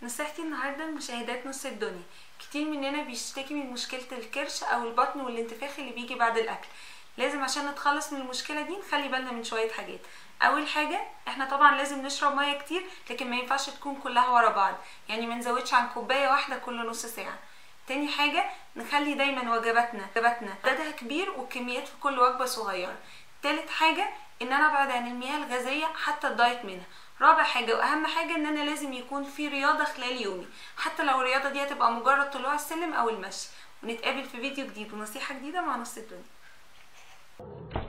نصيحتي النهارده لمشاهدات نص الدنيا كتير مننا بيشتكي من مشكلة الكرش أو البطن والانتفاخ اللي بيجي بعد الأكل لازم عشان نتخلص من المشكلة دي نخلي بالنا من شوية حاجات أول حاجة احنا طبعا لازم نشرب مية كتير لكن ما ينفعش تكون كلها ورا بعض يعني ما نزودش عن كوباية واحدة كل نص ساعة تاني حاجة نخلي دايما وجباتنا وجباتنا عددها كبير والكميات في كل وجبة صغيرة تالت حاجة ان انا ابعد عن المياه الغازية حتى الدايت منها رابع حاجة واهم حاجة ان انا لازم يكون في رياضة خلال يومي حتى لو الرياضة دي هتبقى مجرد طلوع السلم او المشي ونتقابل في فيديو جديد ونصيحة جديدة مع نص الدنيا